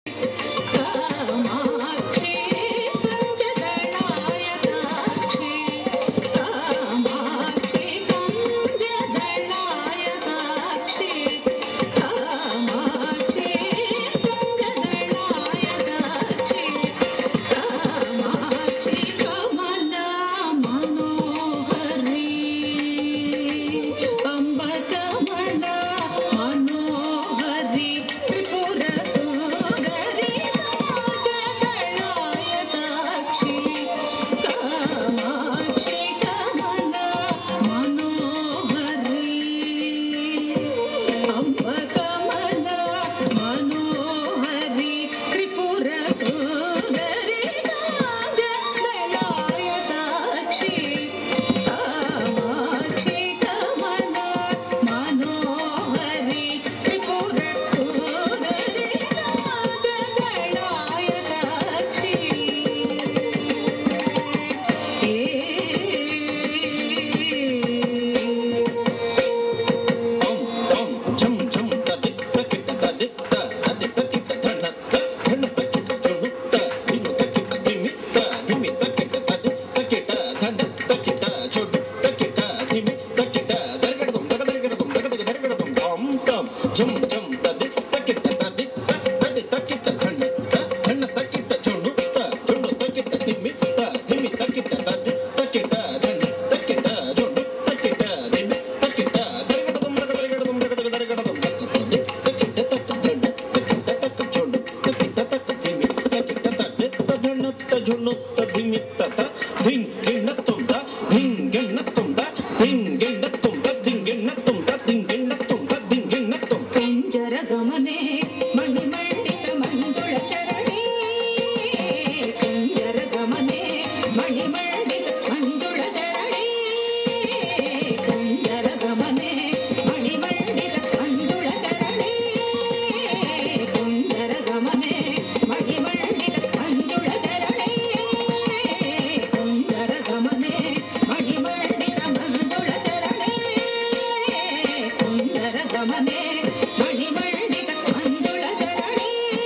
ಕಾಮಾಕ್ಷಿ ಪಂಚದಳಾಯತಾಕ್ಷಿ ಕಾಮಾಕ್ಷಿ ಪಂಚದಳಾಯತಾಕ್ಷಿ ಕಾಮಾಕ್ಷಿ ಪಂಚದಳಾಯತಾಕ್ಷಿ ಕಾಮಾಕ್ಷಿ ಕಮಲ ಮನೋಹರಿ ಅಂಬ ಕಮಲ ಮನೋಹರಿ ತ್ರಿಪುರ ಸುಂದರಿ ರಾಜದಳಾಯತಾಕ್ಷಿ ಕಾಮಾಕ್ಷಿ ಕಮಲ ಮನೋಹರಿ ಅಂಬ ಕಮಲ ಮನೋಹರಿ ತ್ರಿಪುರ ಸುಂದರಿ ರಾಜದಳಾಯತಾಕ್ಷಿ ಕಾಮಾಕ್ಷಿ ಕಮಲ ಮನೋಹರಿ ತ್ರಿಪುರ ಸುಂದರಿ ರಾಜದಳಾಯತಾಕ್ಷಿ ಕುಂಜರ ಗಮನೆ ಮಣಿಮಂಡಿತ ಮಂಜುಳ ಚರಣಿ ಕುಂಜರ ಗಮನೆ ಮಣಿಮಂಡಿತ ಮಂಜುಳ ಚರಣಿ ಕುಂಜರ ಗಮನೆ ಮಣಿಮಂಡಿತ ಮಂಜುಳ ಚರಣಿ ಕುಂಜರ ಗಮನೆ ಮಣಿಮಂಡಿತ ಮಂಜುಳ ಚರಣಿ ಕುಂಜರ ಗಮನೆ ಮಣಿಮಂಡಿತ ಮಂಜುಳ ಚರಣಿ ಕುಂಜರ ಗಮನೆ ಮಣಿಮಂಡಿತ ಮಂಜುಳ ಚರಣಿ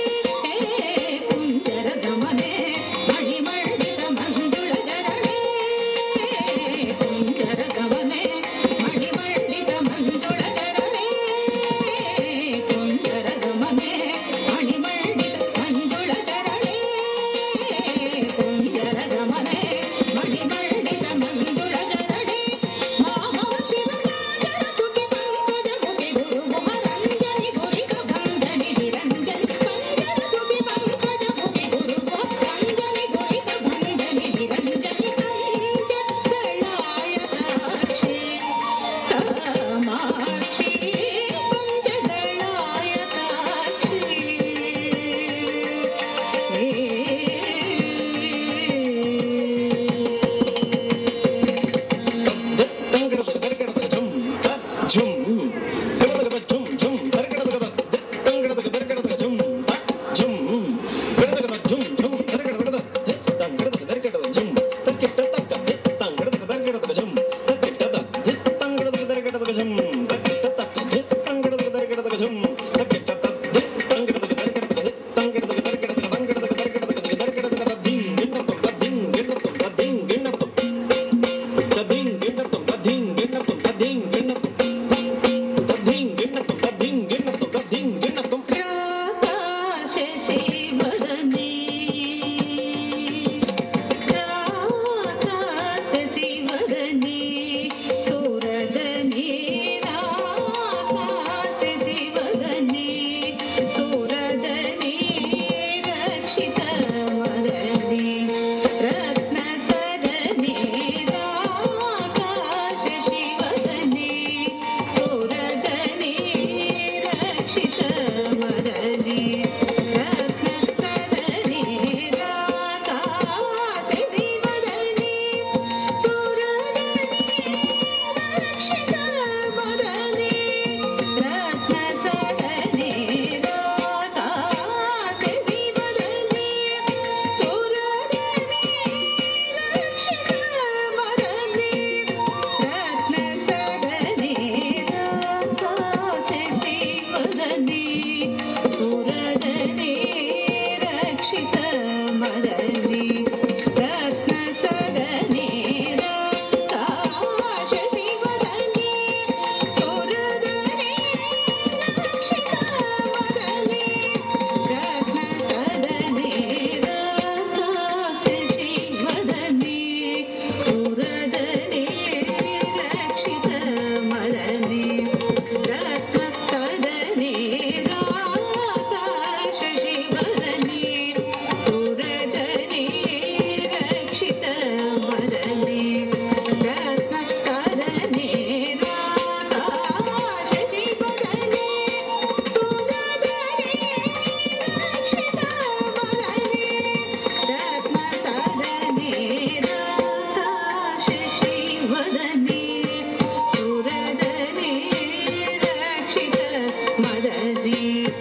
ಕುಂಜರ ಗಮನೆ ಮಣಿಮಂಡಿತ ಮಂಜುಳ ಚರಣಿ ಕುಂಜರ ಗಮನೆ ಮಣಿಮಂಡಿತ ಮಂಜುಳ ಚರಣಿ ಕುಂಜರ ಗಮನೆ ಮಣಿಮಂಡಿತ ಮಂಜುಳ ಚರಣಿ ಕುಂಜರ ಗಮನೆ ಮಣಿಮಂಡಿತ ಮಂಜುಳ ಚರಣಿ ಮಾಮವ ಶಿವರಾಜರ ಸುಖಿ ಪಂಕಜ ಮುಖಿ ಗುರು ಮರಂಜನಿ ಗುರಿಕ ಬಂಧನಿ ನಿರಂಜನಿ ಪಂಕಜ ಸುಖಿ ಪಂಕಜ ಮುಖಿ ಗುರು ರಂಜನಿ ಗುರಿಕ ಬಂಧನಿ ನಿರಂಜನಿ ಪಂಚದಳಾಯತಾಕ್ಷಿ ಕಾಮಾಕ್ಷಿ ಪಂಚದಳಾಯತಾಕ್ಷಿ ರಾಕಾಶಿವದನೆ ರಾಕಾಶಿವದನೆ ಸೂರದನೆ ರಾಕಾಶಿವದನೆ ಸೂರದನೆ ರಕ್ಷಿತ ಮದನೆ ರತ್ನ ಸದನೆ ರಾಕಾಶಿವದನೆ ಸೂರದನೆ ರಕ್ಷಿತ ಮದನೆ ರತ್ನ ಶಶಿವದನೆ ಸುರದನೆ ರಕ್ಷಿತ ಮದನೆ ರತ್ನಕರನೆ ರಾಧಾ ಶಶಿವದನೆ ಸುರದನೆ ರಕ್ಷಿತ ಮದನೆ ರತ್ನಕರನೆ ರಾಧಾ ಶಶಿವದನೆ ಸುರದನೆ ರಕ್ಷಿತ ಮದನೆ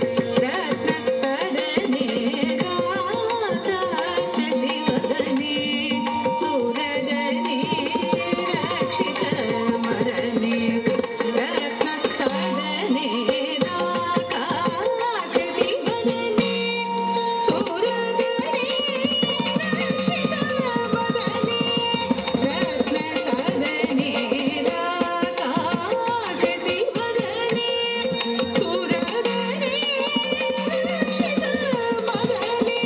ರತ್ನಕರನೆ ರಾಧಾ ಶಶಿವದನೆ ಸುರದನೆ ರಕ್ಷಿತ ಮದನೆ ರತ್ನಕರನೆ ರಾಧಾ ಶಶಿವದನೆ ಸುರದನೆ ರಕ್ಷಿತ ಮದನೆ ರತ್ನಕರನೆ ರಾಧಾ ಶಶಿವದನೆ ಸುರದನೆ ರಕ್ಷಿತ ಮದನೆ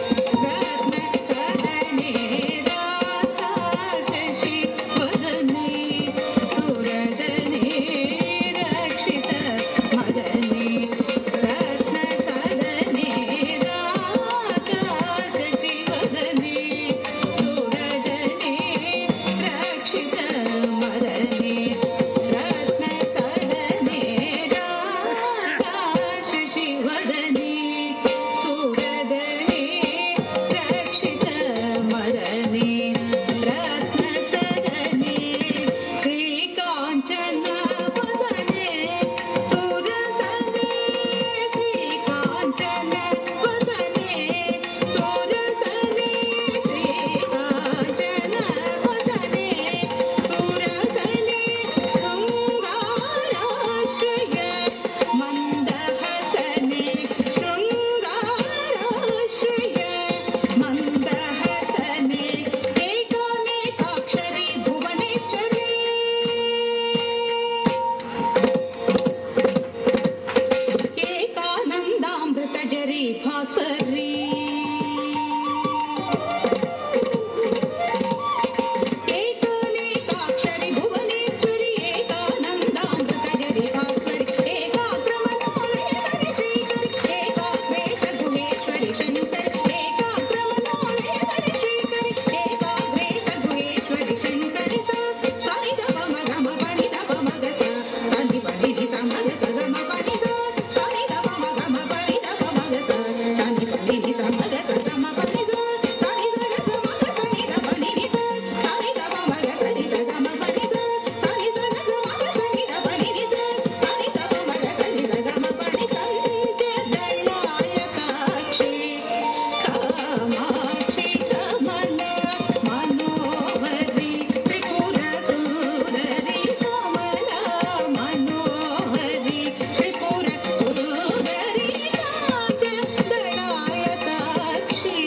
ರತ್ನಕರನೆ ರಾಧಾ ಶಶಿವದನೆ ಸುರದನೆ ರಕ್ಷಿತ ಮದನೆ ರತ್ನಕರನೆ ರಾಧಾ ಶಶಿವದನೆ ಸುರದನೆ ರಕ್ಷಿತ ಮದನೆ ರತ್ನಕರನೆ ರಾಧಾ ಶಶಿವದನೆ ಸುರದನೆ ರಕ್ಷಿತ ಮದನೆ ರತ್ನಸದನೆ ಶ್ರೀಕಾಂಚನ ವದನೆ ಸುರಸನೆ ಶ್ರೀಕಾಂಚನ ವದನೆ ಸುರಸನೆ ಶ್ರೀಕಾಂಚನ ವದನೆ ಸುರಸನೆ ಶೃಂಗಾರಾಶ್ರಯ ಮಂದಹಸನೆ ಶೃಂಗಾರಾಶ್ರಯ ಮಂದಹಸನೆ ಏಕಾನೇಕಾಕ್ಷರಿ ಭುವನೇಶ್ವರಿ ಏಕಾನಂದಾಮೃತ ಜರಿ ಭಾಸ್ವರಿ ಏಕಾನೇಕಾಕ್ಷರಿ ಭುವನೇಶ್ವರಿ ಏಕಾನಂದಾಮೃತ ಜರಿ ಭಾಸ್ವರಿ ಏಕಾಗ್ರಮನೋಲಯಕರಿ ಶ್ರೀಕರಿ ಏಕಾಗ್ರೇ ಸಗುಹೇಶ್ವರಿ ಶಂಕರಿ ಏಕಾಗ್ರಮನೋಲಯಕರಿ ಶ್ರೀಕರಿ ಏಕಾಗ್ರೇ ಸಗುಹೇಶ್ವರಿ ಶಂಕರಿ ಸ ಸನಿ ದಮ ಮಗ ಮ ಪನಿ ದಮ ಮಗ ಸ ಸನಿ ಪನಿ ನಿ ಸ ಮಗ ಸ ಗ ಮ ಪನಿ ಸ ಸನಿ ದಮ ಮಗ ಮ ಪನಿ ದಮ ಮಗ ಸ ಸನಿ ಪನಿ ನಿ ಸ ಮಗ ಸ ಗ ಮ ಪನಿ ಸ ಸನಿ ಸ ಗ ಸ ಮಗ ಸನಿ ದ ಪನಿ ನಿ ಸ ಸನಿ ದಮ ಮಗ ಸನಿ ಸ ಗ ಮ ಪನಿ ಸ ಸನಿ ಸ ಗ ಸ ಮಗ ಸನಿ ದ ಪನಿ ನಿ ಸ ಸನಿ ದಮ ಮಗ ಸನಿ ಸ ಗ ಮ ಪನಿ ಕಂಚ ದಳಾಯಕಾಕ್ಷಿ ಕಾಮಾಕ್ಷಿ ಕಮಲ ಮನೋಹರಿ ತ್ರಿಪುರ ಸುಂದರಿ ಕಮಲ ಮನೋಹರಿ ತ್ರಿಪುರ ಸುಂದರಿ ಕಾಂಚ ದಳಾಯತಾಕ್ಷಿ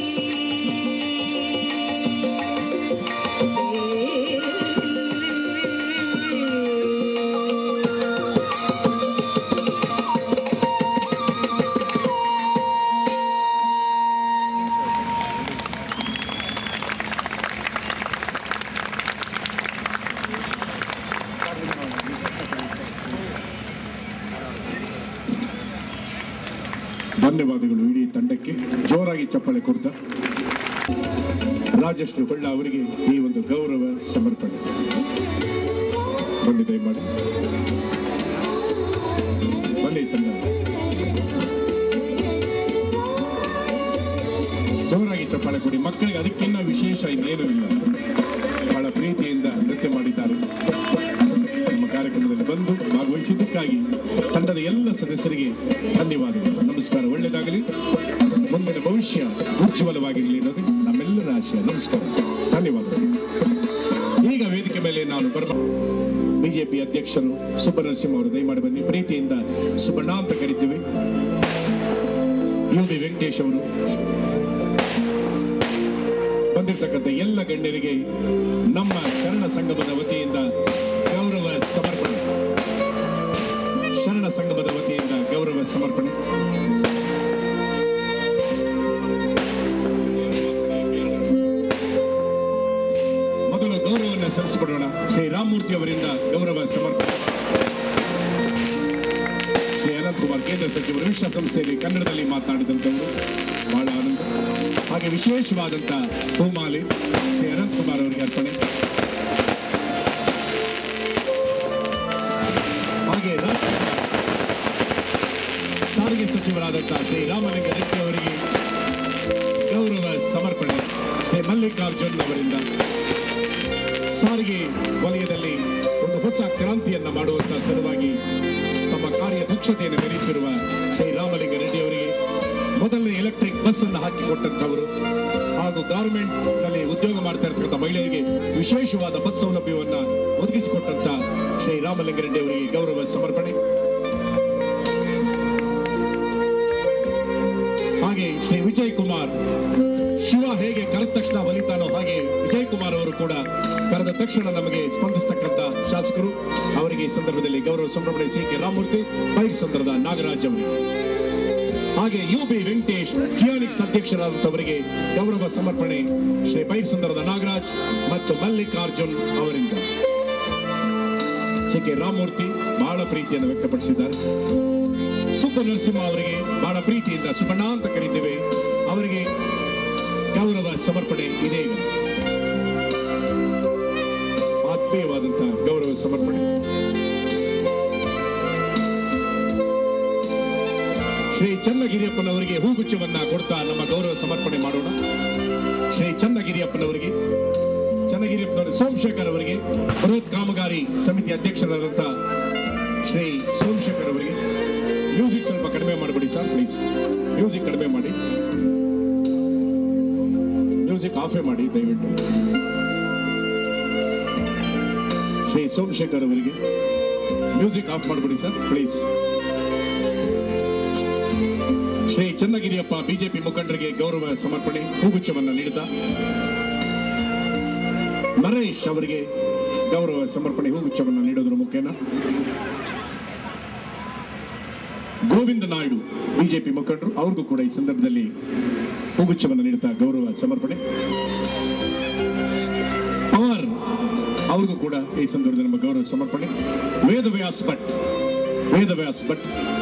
ಧನ್ಯವಾದಗಳು ಇಡೀ ತಂಡಕ್ಕೆ ಜೋರಾಗಿ ಚಪ್ಪಾಳೆ ಕೊಡ್ತಾ ರಾಜಶ್ರೀ ಹೊಳ್ಳ ಅವರಿಗೆ ಈ ಒಂದು ಗೌರವ ಸಮರ್ಪಣೆ ಬನ್ನಿ ದಯಮಾಡಿ ಬನ್ನಿ ತಂಡ ಜೋರಾಗಿ ಚಪ್ಪಾಳೆ ಕೊಡಿ ಮಕ್ಕಳಿಗೆ ಅದಕ್ಕಿನ್ನ ವಿಶೇಷ ಇನ್ನೇನು ಇಲ್ಲ ಬಹಳ ಪ್ರೀತಿಯಿಂದ ನೃತ್ಯ ಮಾಡಿದ್ದಾರೆ ನಮ್ಮ ಕಾರ್ಯಕ್ರಮದಲ್ಲಿ ಬಂದು ಭಾಗವಹಿಸಿದ್ದಕ್ಕಾಗಿ ತಂಡದ ಎಲ್ಲ ಸದಸ್ಯರಿಗೆ ಧನ್ಯವಾದಗಳು ನಮಸ್ಕಾರ ಒಳ್ಳೆಯದಾಗಲಿ ಮುಂದಿನ ಭವಿಷ್ಯ ಉಜ್ವಲವಾಗಿರಲಿ ಅನ್ನೋದು ನಮ್ಮೆಲ್ಲರ ಆಶಯ ನಮಸ್ಕಾರ ಧನ್ಯವಾದಗಳು ಈಗ ವೇದಿಕೆ ಮೇಲೆ ನಾನು ಬರ್ಮ ಬಿಜೆಪಿ ಅಧ್ಯಕ್ಷರು ಸುಬ್ಬನರಸಿಂಹ ಅವರು ದಯಮಾಡಿ ಬನ್ನಿ ಪ್ರೀತಿಯಿಂದ ಸುಬ್ಬಣ್ಣ ಅಂತ ಕರಿತೀವಿ ಯು ಬಿ ವೆಂಕಟೇಶ್ ಅವರು ಬಂದಿರತಕ್ಕಂಥ ಎಲ್ಲ ಗಣ್ಯರಿಗೆ ನಮ್ಮ ಶರಣ ಸಂಗಮದ ವತಿಯಿಂದ ಗೌರವ ಸಮರ್ಪಣೆ ಶರಣ ಸಂಗಮದ ವತಿಯಿಂದ ಗೌರವ ಸಮರ್ಪಣೆ ಮೊದಲು ಗೌರವವನ್ನು ಸಲ್ಲಿಸಿಕೊಡೋಣ ಶ್ರೀ ರಾಮಮೂರ್ತಿ ಅವರಿಂದ ಗೌರವ ಸಮರ್ಪಣೆ ಶ್ರೀ ಅನಂತಕುಮಾರ್ ಕುಮಾರ್ ಕೇಂದ್ರ ಸಚಿವರು ವಿಶ್ವಸಂಸ್ಥೆಯಲ್ಲಿ ಕನ್ನಡದಲ್ಲಿ ಮಾತನಾಡಿದಂಥವರು ಬಹಳ ಆನಂದ ಹಾಗೆ ವಿಶೇಷವಾದಂಥ ಹೂಮಾಲೆ ಶ್ರೀ ಅನಂತ್ ಕುಮಾರ್ ಅವರಿಗೆ ಅರ್ಪಣೆ ಹಾಗೆ ರಾಜ್ಯದ ಸಾರಿಗೆ ಸಚಿವರಾದಂತಹ ಶ್ರೀ ರಾಮಲಿಂಗ ರೆಡ್ಡಿ ಅವರಿಗೆ ಗೌರವ ಸಮರ್ಪಣೆ ಶ್ರೀ ಮಲ್ಲಿಕಾರ್ಜುನ್ ಅವರಿಂದ ಸಾರಿಗೆ ವಲಯದಲ್ಲಿ ಒಂದು ಹೊಸ ಕ್ರಾಂತಿಯನ್ನ ಮಾಡುವಂತಹ ಸಲುವಾಗಿ ತಮ್ಮ ಕಾರ್ಯದಕ್ಷತೆಯನ್ನು ಮೆರೆಯುತ್ತಿರುವ ಶ್ರೀ ರಾಮಲಿಂಗ ರೆಡ್ಡಿ ಅವರಿಗೆ ಮೊದಲನೇ ಎಲೆಕ್ಟ್ರಿಕ್ ಬಸ್ ಅನ್ನು ಹಾಕಿಕೊಟ್ಟಂತವರು ಹಾಗೂ ಗಾರ್ಮೆಂಟ್ ನಲ್ಲಿ ಉದ್ಯೋಗ ಮಾಡ್ತಾ ಇರ್ತಕ್ಕಂಥ ಮಹಿಳೆಯರಿಗೆ ವಿಶೇಷವಾದ ಬಸ್ ಸೌಲಭ್ಯವನ್ನ ಒದಗಿಸಿಕೊಟ್ಟಂತ ಶ್ರೀ ರಾಮಲಿಂಗ ರೆಡ್ಡಿ ಅವರಿಗೆ ಗೌರವ ಸಮರ್ಪಣೆ ಹಾಗೆ ಶ್ರೀ ವಿಜಯ್ ಕುಮಾರ್ ಶಿವ ಹೇಗೆ ಕರೆದ ತಕ್ಷಣ ಒಲಿತಾನೋ ಹಾಗೆ ವಿಜಯ್ ಕುಮಾರ್ ಅವರು ಕೂಡ ಕರೆದ ತಕ್ಷಣ ನಮಗೆ ಸ್ಪಂದಿಸ್ತಕ್ಕಂಥ ಶಾಸಕರು ಅವರಿಗೆ ಈ ಸಂದರ್ಭದಲ್ಲಿ ಗೌರವ ಸಮರ್ಪಣೆ ಸಿ ಕೆ ರಾಮಮೂರ್ತಿ ಬೈರ್ಸಂದ್ರದ ನಾಗರಾಜ್ ಅವರಿಗೆ ಹಾಗೆ ಯು ಬಿ ವೆಂಕಟೇಶ್ ಕಿಯಾನಿಕ್ಸ್ ಅಧ್ಯಕ್ಷರಾದಂತವರಿಗೆ ಗೌರವ ಸಮರ್ಪಣೆ ಶ್ರೀ ಬೈರ್ಸಂದ್ರದ ನಾಗರಾಜ್ ಮತ್ತು ಮಲ್ಲಿಕಾರ್ಜುನ್ ಅವರಿಂದ ಸಿ ಕೆ ರಾಮಮೂರ್ತಿ ಬಹಳ ಪ್ರೀತಿಯನ್ನು ವ್ಯಕ್ತಪಡಿಸಿದ್ದಾರೆ ಸುಬ್ಬ ನರಸಿಂಹ ಅವರಿಗೆ ಬಹಳ ಪ್ರೀತಿಯಿಂದ ಸುಬಣ್ಣ ಅಂತ ಕರೀತೇವೆ ಅವರಿಗೆ ಗೌರವ ಸಮರ್ಪಣೆ ಇದೆ ಈಗ ಆತ್ಮೀಯವಾದಂತಹ ಗೌರವ ಸಮರ್ಪಣೆ ಶ್ರೀ ಚನ್ನಗಿರಿಯಪ್ಪನವರಿಗೆ ಹೂಗುಚ್ಛವನ್ನ ಕೊಡ್ತಾ ನಮ್ಮ ಗೌರವ ಸಮರ್ಪಣೆ ಮಾಡೋಣ ಶ್ರೀ ಚನ್ನಗಿರಿಯಪ್ಪನವರಿಗೆ ಚನ್ನಗಿರಿಯಪ್ಪನವರು ಸೋಮಶೇಖರ್ ಅವರಿಗೆ ಬೃಹತ್ ಕಾಮಗಾರಿ ಸಮಿತಿ ಅಧ್ಯಕ್ಷರಾದಂಥ ಶ್ರೀ ಸೋಮಶೇಖರ್ ಅವರಿಗೆ ಮ್ಯೂಸಿಕ್ ಸ್ವಲ್ಪ ಕಡಿಮೆ ಮಾಡಿಬಿಡಿ ಸರ್ ಪ್ಲೀಸ್ ಮ್ಯೂಸಿಕ್ ಕಡಿಮೆ ಮಾಡಿ ಮ್ಯೂಸಿಕ್ ಆಫೇ ಮಾಡಿ ದಯವಿಟ್ಟು ಶ್ರೀ ಸೋಮಶೇಖರ್ ಅವರಿಗೆ ಮ್ಯೂಸಿಕ್ ಆಫ್ ಮಾಡಿಬಿಡಿ sir please Shri Channagiriyappa BJP ಮುಖಂಡರಿಗೆ ಗೌರವ ಸಮರ್ಪಣೆ ಹೂಗುಚ್ಛವನ್ನ ನೀಡಿದ ನರೇಶ್ ಅವರಿಗೆ ಗೌರವ ಸಮರ್ಪಣೆ ಹೂಗುಚ್ಛವನ್ನ ನೀಡೋದ್ರ ಮುಖೇನ ಗೋವಿಂದ ನಾಯ್ಡು ಬಿಜೆಪಿ ಮುಖಂಡರು ಅವ್ರಿಗೂ ಕೂಡ ಈ ಸಂದರ್ಭದಲ್ಲಿ ಹೂಗುಚ್ಛವನ್ನು ನೀಡುತ್ತಾ ಗೌರವ ಸಮರ್ಪಣೆ ಪವಾರ್ ಅವ್ರಿಗೂ ಕೂಡ ಈ ಸಂದರ್ಭದಲ್ಲಿ ನಮ್ಮ ಗೌರವ ಸಮರ್ಪಣೆ ವೇದವ್ಯಾಸ್ ಭಟ್ ವೇದವ್ಯಾಸ್ ಭಟ್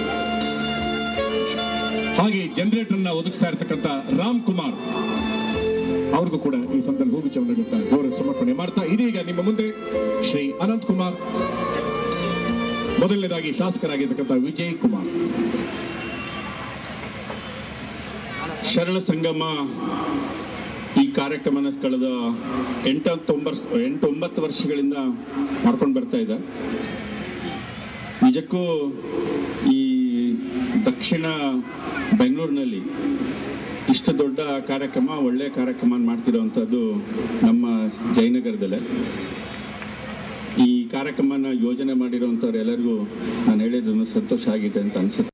ಹಾಗೆ ಜನರೇಟರ್ ಅನ್ನ ಒದಗಿಸ್ತಾ ಇರತಕ್ಕಂತ ರಾಮ್ ಕುಮಾರ್ ಅವ್ರಿಗೂ ಕೂಡ ಈ ಸಂದರ್ಭ ಹೂಗುಚ್ಛವನ್ನು ನೀಡುತ್ತಾ ಗೌರವ ಸಮರ್ಪಣೆ ಮಾಡ್ತಾ ಇದೀಗ ನಿಮ್ಮ ಮುಂದೆ ಶ್ರೀ ಅನಂತ್ ಕುಮಾರ್ ಮೊದಲನೇದಾಗಿ ಶಾಸಕರಾಗಿರ್ತಕ್ಕಂಥ ವಿಜಯ್ ಕುಮಾರ್ ಶರಣ ಸಂಗಮ ಈ ಕಾರ್ಯಕ್ರಮನ ಕಳೆದ ಎಂಟೊಂಬತ್ತು ಎಂಟು ಒಂಬತ್ತು ವರ್ಷಗಳಿಂದ ಮಾಡ್ಕೊಂಡು ಬರ್ತಾ ಇದೆ ನಿಜಕ್ಕೂ ಈ ದಕ್ಷಿಣ ಬೆಂಗಳೂರಿನಲ್ಲಿ ಇಷ್ಟು ದೊಡ್ಡ ಕಾರ್ಯಕ್ರಮ ಒಳ್ಳೆಯ ಕಾರ್ಯಕ್ರಮ ಮಾಡ್ತಿರೋವಂಥದ್ದು ನಮ್ಮ ಜಯನಗರದಲ್ಲೇ ಈ ಕಾರ್ಯಕ್ರಮನ ಯೋಜನೆ ಮಾಡಿರೋವಂಥವ್ರು ಎಲ್ಲರಿಗೂ ನಾನು ಹೇಳಿದ್ರು ಸಂತೋಷ ಆಗಿದೆ ಅಂತ ಅನ್ಸುತ್ತೆ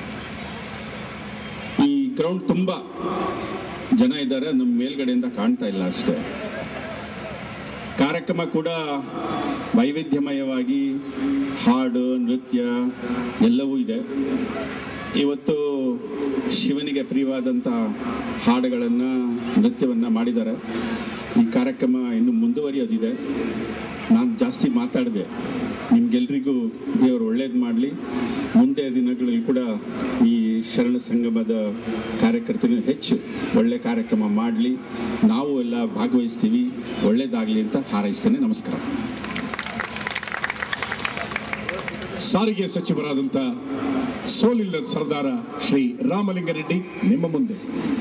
ಈ ಗ್ರೌಂಡ್ ತುಂಬಾ ಜನ ಇದ್ದಾರೆ ನಮ್ಮ ಮೇಲ್ಗಡೆಯಿಂದ ಕಾಣ್ತಾ ಇಲ್ಲ ಅಷ್ಟೇ ಕಾರ್ಯಕ್ರಮ ಕೂಡ ವೈವಿಧ್ಯಮಯವಾಗಿ ಹಾಡು ನೃತ್ಯ ಎಲ್ಲವೂ ಇದೆ ಇವತ್ತು ಶಿವನಿಗೆ ಪ್ರಿಯವಾದಂಥ ಹಾಡುಗಳನ್ನು ನೃತ್ಯವನ್ನು ಮಾಡಿದ್ದಾರೆ ಈ ಕಾರ್ಯಕ್ರಮ ಇನ್ನು ಮುಂದುವರಿಯೋದಿದೆ ನಾನು ಜಾಸ್ತಿ ಮಾತಾಡಿದೆ ನಿಮ್ಗೆಲ್ರಿಗೂ ದೇವರು ಒಳ್ಳೇದು ಮಾಡಲಿ ಮುಂದೆ ದಿನಗಳಲ್ಲಿ ಕೂಡ ಈ ಶರಣ ಸಂಗಮದ ಕಾರ್ಯಕರ್ತರು ಹೆಚ್ಚು ಒಳ್ಳೆ ಕಾರ್ಯಕ್ರಮ ಮಾಡಲಿ ನಾವು ಎಲ್ಲ ಭಾಗವಹಿಸ್ತೀವಿ ಒಳ್ಳೇದಾಗಲಿ ಅಂತ ಹಾರೈಸ್ತೇನೆ ನಮಸ್ಕಾರ ಸಾರಿಗೆ ಸಚಿವರಾದಂಥ ಸೋಲಿಲ್ಲದ ಸರ್ದಾರ ಶ್ರೀ ರಾಮಲಿಂಗಾರೆಡ್ಡಿ ನಿಮ್ಮ ಮುಂದೆ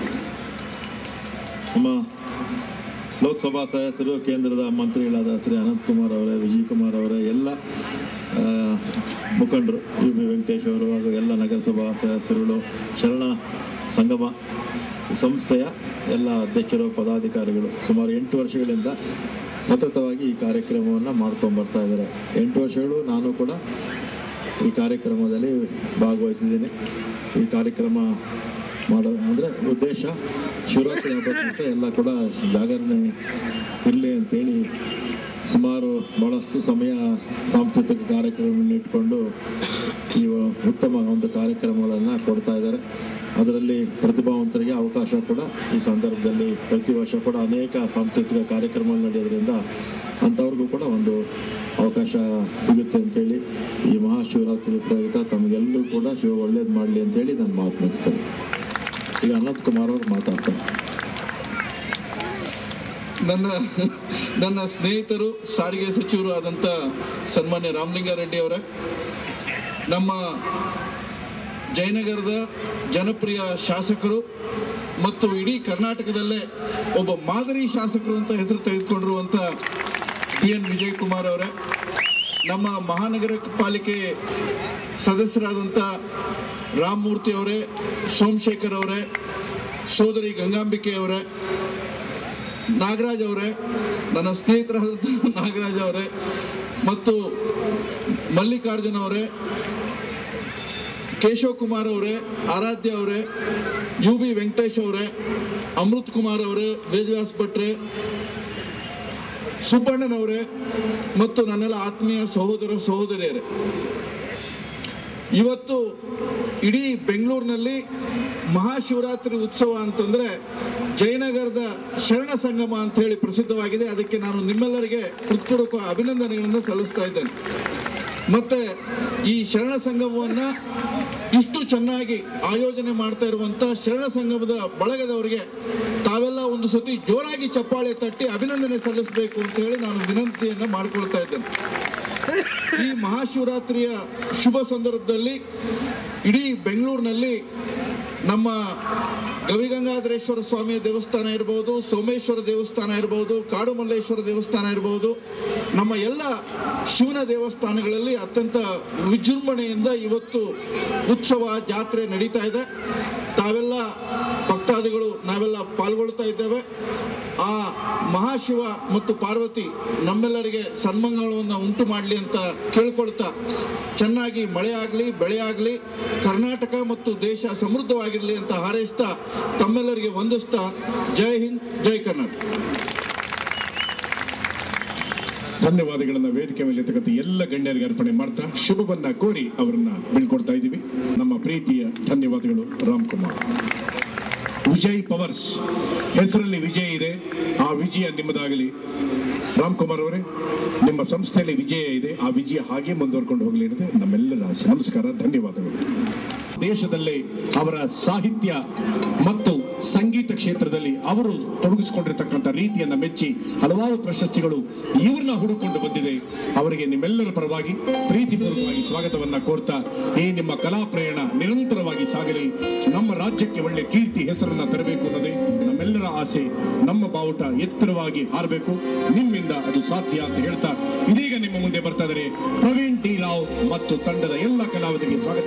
ನಮ್ಮ ಲೋಕಸಭಾ ಸದಸ್ಯರು ಕೇಂದ್ರದ ಮಂತ್ರಿಗಳಾದ ಶ್ರೀ ಅನಂತಕುಮಾರ್ ಅವರೇ ವಿಜಯ್ ಕುಮಾರ್ ಅವರೇ ಎಲ್ಲ ಆ, ಮುಖಂಡರು ಯು ಬಿ ವೆಂಕಟೇಶ್ ಅವರು ಹಾಗೂ ಎಲ್ಲ ನಗರಸಭಾ ಸದಸ್ಯರುಗಳು ಶರಣ ಸಂಗಮ ಸಂಸ್ಥೆಯ ಎಲ್ಲ ಅಧ್ಯಕ್ಷರು ಪದಾಧಿಕಾರಿಗಳು ಸುಮಾರು ಎಂಟು ವರ್ಷಗಳಿಂದ ಸತತವಾಗಿ ಈ ಕಾರ್ಯಕ್ರಮವನ್ನು ಮಾಡ್ಕೊಂಡು ಬರ್ತಾ ಇದ್ದಾರೆ ಎಂಟು ವರ್ಷಗಳು ನಾನು ಕೂಡ ಈ ಕಾರ್ಯಕ್ರಮದಲ್ಲಿ ಭಾಗವಹಿಸಿದ್ದೀನಿ ಈ ಕಾರ್ಯಕ್ರಮ ಮಾಡೋ ಅಂದರೆ ಉದ್ದೇಶ ಶಿವರಾತ್ರಿ ಹಬ್ಬದ ದಿವಸ ಎಲ್ಲ ಕೂಡ ಜಾಗರಣೆ ಇರಲಿ ಅಂತೇಳಿ ಸುಮಾರು ಭಾಳಷ್ಟು ಸಮಯ ಸಾಂಸ್ಕೃತಿಕ ಕಾರ್ಯಕ್ರಮವನ್ನು ಇಟ್ಕೊಂಡು ಈ ಉತ್ತಮ ಒಂದು ಕಾರ್ಯಕ್ರಮಗಳನ್ನು ಕೊಡ್ತಾ ಇದ್ದಾರೆ ಅದರಲ್ಲಿ ಪ್ರತಿಭಾವಂತರಿಗೆ ಅವಕಾಶ ಕೂಡ ಈ ಸಂದರ್ಭದಲ್ಲಿ ಪ್ರತಿ ವರ್ಷ ಕೂಡ ಅನೇಕ ಸಾಂಸ್ಕೃತಿಕ ಕಾರ್ಯಕ್ರಮಗಳು ನಡೆಯೋದ್ರಿಂದ ಅಂಥವ್ರಿಗೂ ಕೂಡ ಒಂದು ಅವಕಾಶ ಸಿಗುತ್ತೆ ಅಂತೇಳಿ ಈ ಮಹಾಶಿವರಾತ್ರಿ ಪ್ರಯುಕ್ತ ತಮಗೆಲ್ಲರೂ ಕೂಡ ಶಿವ ಒಳ್ಳೇದು ಮಾಡಲಿ ಅಂತೇಳಿ ನಾನು ಮಾತು ಮುಗಿಸ್ತೇನೆ ಈಗ ಅನಂತ್ ಕುಮಾರ್ ಅವರು ಮಾತಾಡ್ತಾರೆ ನನ್ನ ನನ್ನ ಸ್ನೇಹಿತರು ಸಾರಿಗೆ ಸಚಿವರು ಆದಂಥ ಸನ್ಮಾನ್ಯ ರಾಮಲಿಂಗಾರೆಡ್ಡಿ ಅವರೇ ನಮ್ಮ ಜಯನಗರದ ಜನಪ್ರಿಯ ಶಾಸಕರು ಮತ್ತು ಇಡೀ ಕರ್ನಾಟಕದಲ್ಲೇ ಒಬ್ಬ ಮಾದರಿ ಶಾಸಕರು ಅಂತ ಹೆಸರು ತೆಗೆದುಕೊಂಡಿರುವಂಥ ಪಿ ಎನ್ ವಿಜಯ್ ಕುಮಾರ್ ಅವರೇ ನಮ್ಮ ಮಹಾನಗರ ಪಾಲಿಕೆ ಸದಸ್ಯರಾದಂಥ ರಾಮಮೂರ್ತಿ ಅವರೇ ಸೋಮಶೇಖರ್ ಅವರೇ ಸೋದರಿ ಗಂಗಾಂಬಿಕೆ ಅವರೇ ನಾಗರಾಜ್ ಅವರೇ ನನ್ನ ಸ್ನೇಹಿತರಾದಂಥ ನಾಗರಾಜ್ ಅವರೇ ಮತ್ತು ಮಲ್ಲಿಕಾರ್ಜುನ್ ಅವರೇ ಕೇಶವ್ ಕುಮಾರ್ ಅವರೇ ಆರಾಧ್ಯ ಅವರೇ ಯು ಬಿ ವೆಂಕಟೇಶ್ ಅವರೇ ಅಮೃತ್ ಕುಮಾರ್ ಅವರೇ ವೇದವ್ಯಾಸ್ ಭಟ್ರೆ ಸುಬ್ಬಣ್ಣನವರೇ ಮತ್ತು ನನ್ನೆಲ್ಲ ಆತ್ಮೀಯ ಸಹೋದರ ಸಹೋದರಿಯರೇ ಇವತ್ತು ಇಡೀ ಬೆಂಗಳೂರಿನಲ್ಲಿ ಮಹಾಶಿವರಾತ್ರಿ ಉತ್ಸವ ಅಂತಂದ್ರೆ ಜಯನಗರದ ಶರಣ ಸಂಗಮ ಅಂತ ಹೇಳಿ ಪ್ರಸಿದ್ಧವಾಗಿದೆ ಅದಕ್ಕೆ ನಾನು ನಿಮ್ಮೆಲ್ಲರಿಗೆ ಹೃತ್ಪೂರ್ವಕ ಅಭಿನಂದನೆಗಳನ್ನು ಸಲ್ಲಿಸ್ತಾ ಇದ್ದೇನೆ ಮತ್ತೆ ಈ ಶರಣ ಸಂಗಮವನ್ನ ಇಷ್ಟು ಚೆನ್ನಾಗಿ ಆಯೋಜನೆ ಮಾಡ್ತಾ ಇರುವಂತ ಶರಣ ಸಂಗಮದ ಬಳಗದವರಿಗೆ ತಾವೆಲ್ಲ ಒಂದು ಸತಿ ಜೋರಾಗಿ ಚಪ್ಪಾಳೆ ತಟ್ಟಿ ಅಭಿನಂದನೆ ಸಲ್ಲಿಸಬೇಕು ಅಂತ ಹೇಳಿ ನಾನು ವಿನಂತಿಯನ್ನ ಮಾಡ್ಕೊಳ್ತಾ ಇದ್ದೇನೆ ಈ ಮಹಾಶಿವರಾತ್ರಿಯ ಶುಭ ಸಂದರ್ಭದಲ್ಲಿ ಇಡೀ ಬೆಂಗಳೂರಿನಲ್ಲಿ ನಮ್ಮ ಗವಿಗಂಗಾಧರೇಶ್ವರ ಸ್ವಾಮಿಯ ದೇವಸ್ಥಾನ ಇರಬಹುದು ಸೋಮೇಶ್ವರ ದೇವಸ್ಥಾನ ಇರಬಹುದು ಕಾಡು ಮಲ್ಲೇಶ್ವರ ದೇವಸ್ಥಾನ ಇರಬಹುದು ನಮ್ಮ ಎಲ್ಲ ಶಿವನ ದೇವಸ್ಥಾನಗಳಲ್ಲಿ ಅತ್ಯಂತ ವಿಜೃಂಭಣೆಯಿಂದ ಇವತ್ತು ಉತ್ಸವ ಜಾತ್ರೆ ನಡೀತಾ ಇದೆ ತಾವೆಲ್ಲ ಭಕ್ತಾದಿಗಳು ನಾವೆಲ್ಲ ಪಾಲ್ಗೊಳ್ತಾ ಇದ್ದೇವೆ ಆ ಮಹಾಶಿವ ಮತ್ತು ಪಾರ್ವತಿ ನಮ್ಮೆಲ್ಲರಿಗೆ ಸನ್ಮಂಗಳವನ್ನು ಉಂಟು ಮಾಡಲಿ ಅಂತ ಕೇಳ್ಕೊಳ್ತಾ ಚೆನ್ನಾಗಿ ಮಳೆ ಆಗಲಿ ಬೆಳೆ ಆಗಲಿ ಕರ್ನಾಟಕ ಮತ್ತು ದೇಶ ಸಮೃದ್ಧವಾಗಿರಲಿ ಅಂತ ಹಾರೈಸ್ತಾ ತಮ್ಮೆಲ್ಲರಿಗೆ ವಂದಿಸ್ತಾ ಜೈ ಹಿಂದ್ ಜೈ ಕರ್ನಾಟಕ ಧನ್ಯವಾದಗಳನ್ನ ವೇದಿಕೆ ಮೇಲೆ ಇರ್ತಕ್ಕಂಥ ಎಲ್ಲ ಗಣ್ಯರಿಗೆ ಅರ್ಪಣೆ ಮಾಡ್ತಾ ಶುಭವನ್ನ ಕೋರಿ ಅವರನ್ನ ಬೀಳ್ಕೊಡ್ತಾ ಇದ್ದೀವಿ ನಮ್ಮ ಪ್ರೀತಿಯ ಧನ್ಯವಾದಗಳು ರಾಮ್ ಕುಮಾರ್ ವಿಜಯ್ ಪವರ್ಸ್ ಹೆಸರಲ್ಲಿ ವಿಜಯ ಇದೆ ಆ ವಿಜಯ ನಿಮ್ಮದಾಗಲಿ ರಾಮ್ ಕುಮಾರ್ ಅವರೇ ನಿಮ್ಮ ಸಂಸ್ಥೆಯಲ್ಲಿ ವಿಜಯ ಇದೆ ಆ ವಿಜಯ ಹಾಗೆ ಮುಂದುವರ್ಕೊಂಡು ಹೋಗಲಿ ಅನ್ನೋದೇ ನಮ್ಮೆಲ್ಲರ ಆಸೆ ನಮಸ್ಕಾರ ಧನ್ಯವಾದಗಳು ದೇಶದಲ್ಲೇ ಅವರ ಸಾಹಿತ್ಯ ಮತ್ತು ಸಂಗೀತ ಕ್ಷೇತ್ರದಲ್ಲಿ ಅವರು ತೊಡಗಿಸಿಕೊಂಡಿರ್ತಕ್ಕಂಥ ರೀತಿಯನ್ನ ಮೆಚ್ಚಿ ಹಲವಾರು ಪ್ರಶಸ್ತಿಗಳು ಇವ್ರನ್ನ ಹುಡುಕೊಂಡು ಬಂದಿದೆ ಅವರಿಗೆ ನಿಮ್ಮೆಲ್ಲರ ಪರವಾಗಿ ಪ್ರೀತಿಪೂರ್ವಕವಾಗಿ ಸ್ವಾಗತವನ್ನ ಕೋರ್ತಾ ಈ ನಿಮ್ಮ ಕಲಾ ಪ್ರಯಾಣ ನಿರಂತರವಾಗಿ ಸಾಗಲಿ ನಮ್ಮ ರಾಜ್ಯಕ್ಕೆ ಒಳ್ಳೆ ಕೀರ್ತಿ ಹೆಸರನ್ನ ತರಬೇಕು ಅನ್ನೋದೇ ನಮ್ಮೆಲ್ಲರ ಆಸೆ ನಮ್ಮ ಬಾವುಟ ಎತ್ತರವಾಗಿ ಹಾರಬೇಕು ನಿಮ್ಮಿಂದ ಅದು ಸಾಧ್ಯ ಅಂತ ಹೇಳ್ತಾ ಇದೀಗ ನಿಮ್ಮ ಮುಂದೆ ಬರ್ತಾ ಇದ್ದಾರೆ ಪ್ರವೀಣ್ ಟಿ ರಾವ್ ಮತ್ತು ತಂಡದ ಎಲ್ಲ ಕಲಾವಿದರಿಗೆ ಸ್ವಾಗತ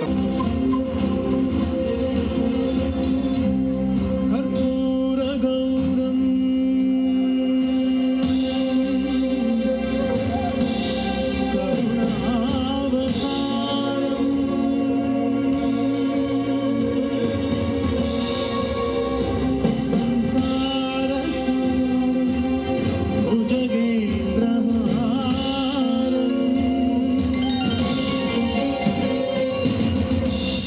ಭುಜಗೇಂದ್ರಹಾರಂ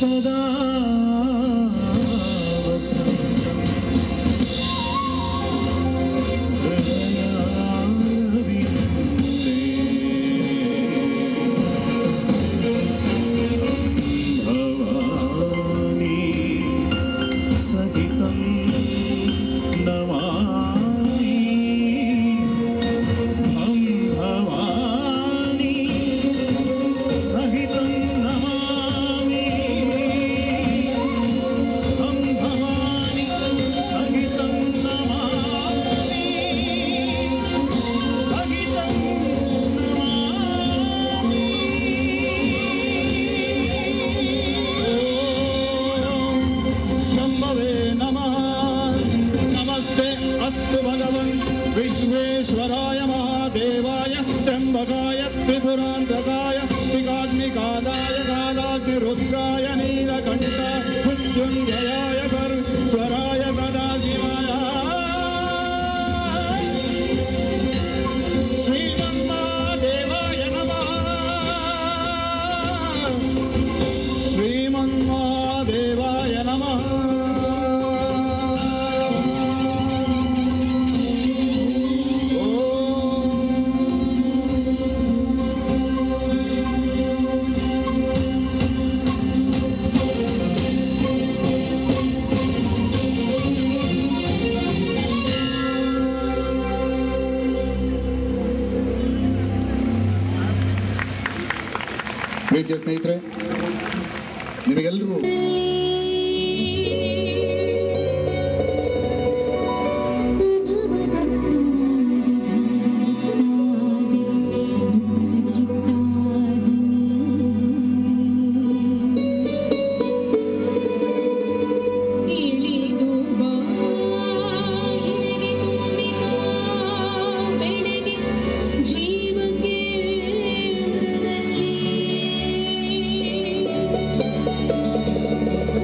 ಪ್ರೀತಿಯ ಸ್ನೇಹಿತರೆ ನಿಮಗೆಲ್ಲರೂ ಇಳಿದು ಬಾ ಎಳೆಗೆ ತುಂಬಿದ ಬೆಳೆಗೆ ಜೀವ ಕೇಂದ್ರದಲ್ಲಿ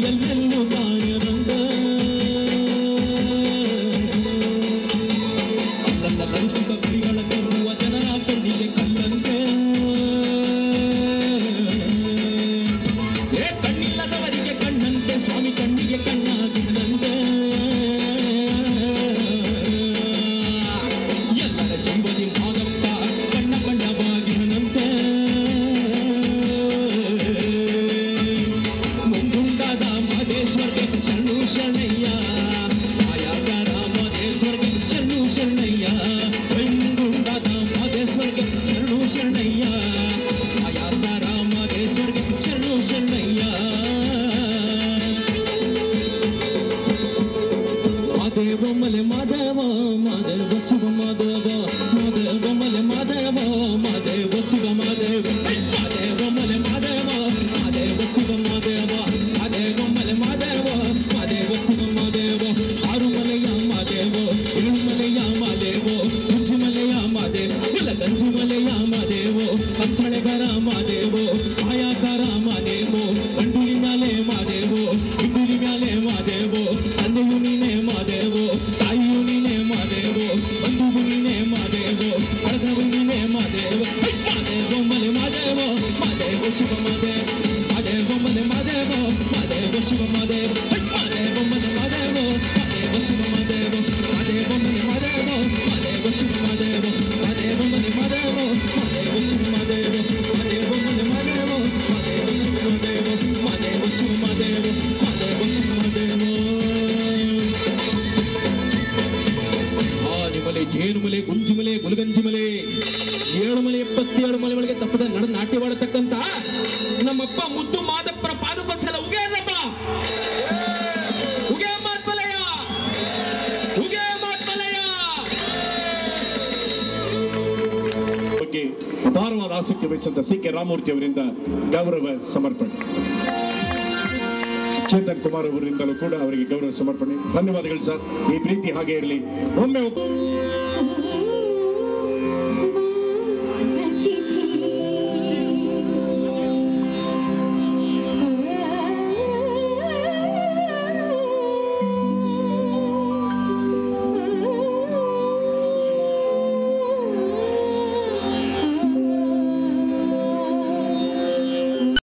ಎಲ್ಲೆಲ್ಲೂ ಕಾಣರಂಗ ಅಲ್ಲಲ್ಲ ಲಂಚಿತ ಕುರಿಗಳ ಕರುವ ಜನರ ಕಣ್ಣಿಗೆ ಕಲ್ಲಂತೆ ಏ ಕಣ್ಣಿಲ್ಲದವರಿಗೆ ಕಣ್ಣಂತೆ ಸ್ವಾಮಿ ಕಣ್ಣಿಗೆ ಕಣ್ಣಾಗಿದಂತೆ ಎಲ್ಲರ ಜೀವದಿ ಮಾದಪ್ಪ ಕಣ್ಣ ಕಣ್ಣ ಬಾಗಿನಂತೆ ಮುಂಗುಂಡಾದ ಮಹದೇಶ್ವರ್ಗೆ ಚರಣು ಶರಣಯ್ಯ ಆಯಾಗಾರ ಮಹದೇಶ್ವರ್ಗೆ ಚರಣು ಶರಣಯ್ಯ ಮುಂಗುಂಡಾದ ಮಹದೇಶ್ವರ್ಗೆ ಚರಣು ಶರಣಯ್ಯ ಆಯಾಗಾರ ಮಹದೇಶ್ವರ್ಗೆ ಚರಣು ಶರಣಯ್ಯ ಮಾದೇವ ಮಲೆ ಮಾದೇವ ಮಾದೇವ ಶಿವ ಮಾದೇವ ಮಾದೇವ ಮಲೆ ಮಾದೇವ ಮಾದೇವ ಶಿವ ಮಾದೇವ ಮಾದೇವ ಮಲೆ ಮಾದೇವ ಮಾದೇವ ಶಿವ ಮಾದೇವ ಮಾದೇವ ಮಲೆ ಮಾದೇವ ಮಾದೇವ ಶಿವ ಮಾದೇವ ಆರು ಮಲೆಯ ಮಾದೇವ ಏಳು ಮಲೆಯ ಮಾದೇವ ಗಂಜು ಮಲೆಯ ಮಾದೇವ ಇಲ್ಲ ಗಂಜು ಮಲೆಯ ಮಾದೇವ ಕಂಸಳೆಗರ ಮಾದೇವ ಆಯಾಕಾರ ಮಾದೇವ ಗಂಡುಲಿ ಮ್ಯಾಲೆ ಮಾದೇವ ಇಡ್ಡುಲಿ ಮ್ಯಾಲೆ ಮಾದೇವ ತಂದೆಯು ನೀನೇ ಮಾದೇವ ತಾಯಿಯು ನೀನೇ ಮಾದೇವ ಬಂಧುವು ನೀನೇ ಮಾದೇವ ಅಳಗವು ನೀನೇ ಮಾದೇವ ಹೈ! ಮಾದೇವ ಮಲೆ ಮಾದೇವ ಮಾದೇವ ಶಿವ ಮಾದೇವ ಮಾದೇವ ಮಲೆ ಮಾದೇವ ಮಾದೇವ ಶಿವ ಮಾದೇವ ಹೈ! ಮಾದೇವ ಮಲೆ ಮಾದೇವ ಮಾದೇವ ಶಿವ ಮಾದೇವ ಮಾದೇವ ಮಲೆ ಮಾದೇವ ಮಾದೇವ ಶಿವ ಮಾದೇವ ಮಾದೇವ ಮಲೆ ಮಾದೇವ ಮಾದೇವ ಶಿವ ಮಾದೇವ ಮಾದೇವ ಮಲೆ ಮಾದೇವ ಮಾದೇವ ಶಿವ ಮಾದೇವ ಮಾದೇವ ಶಿವ ಮಾದೇವ ಮಾದೇವ ಶಿವ ಮಾದೇವ ಆನೆಮಲೆ ಜೇನುಮಲೆ ಗುಂಜಿಮಲೆ ಗುಲಗಂಜಿಮಲೆ ಏಳು ಮಲೆ ಎಪ್ಪತ್ತೇಳು ಮಲೆ ಒಳಗೆ ತಪ್ಪದ ನಡ ನಾಟ್ಯವಾಡತಕ್ಕಂತ ನಮ್ಮಪ್ಪ ಮುದ್ದು ಮಾದಪ್ಪನ ಪಾದಕ್ಕೊಂದ್ಸಲ ಉಗೇರಪ್ಪ ಉಗೇ ಮಾತ್ಮಲಯ ಉಗೇ ಮಾತ್ಮಲಯ ಬಗ್ಗೆ ಅಪಾರವಾದ ಆಸಕ್ತಿ ವಹಿಸಿದಂತ ಸಿ ಕೆ ರಾಮಮೂರ್ತಿ ಅವರಿಂದ ಗೌರವ ಸಮರ್ಪಣೆ ಚೇತನ್ ಕುಮಾರ್ ಅವರಿಂದಲೂ ಕೂಡ ಅವರಿಗೆ ಗೌರವ ಸಮರ್ಪಣೆ ಧನ್ಯವಾದಗಳು ಸರ್ ಈ ಪ್ರೀತಿ ಹಾಗೆ ಇರಲಿ ಒಮ್ಮೆ ಒಬ್ಬ-